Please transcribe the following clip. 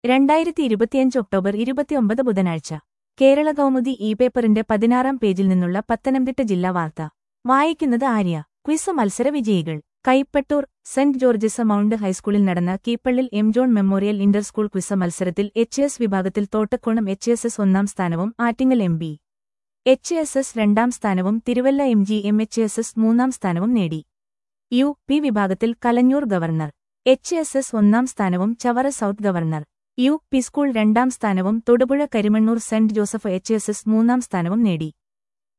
രണ്ടായിരത്തി ഇരുപത്തിയഞ്ച് ഒക്ടോബർ ഇരുപത്തിയൊമ്പത് ബുധനാഴ്ച കേരള കൗമുദി ഇ പേപ്പറിന്റെ പതിനാറാം പേജിൽ നിന്നുള്ള പത്തനംതിട്ട ജില്ലാ വാർത്ത വായിക്കുന്നത് ആര്യ ക്വിസ് മത്സര വിജയികൾ കൈപ്പട്ടൂർ സെന്റ് ജോർജസ് മൗണ്ട് ഹൈസ്കൂളിൽ നടന്ന Keeppallil M John memorial inter school quiz മത്സരത്തിൽ എച്ച് എസ് വിഭാഗത്തിൽ തോട്ടക്കോണം എച്ച് എസ് എസ് ഒന്നാം സ്ഥാനവും Attingal M B H S S രണ്ടാം സ്ഥാനവും Thiruvalla M G M H S S മൂന്നാം സ്ഥാനവും നേടി യു പി വിഭാഗത്തിൽ Kalanjoor government H S S ഒന്നാം സ്ഥാനവും Chavara south government U P school രണ്ടാം സ്ഥാനവും Thodupuzha Karimannoor saint Joseph H S S മൂന്നാം സ്ഥാനവും നേടി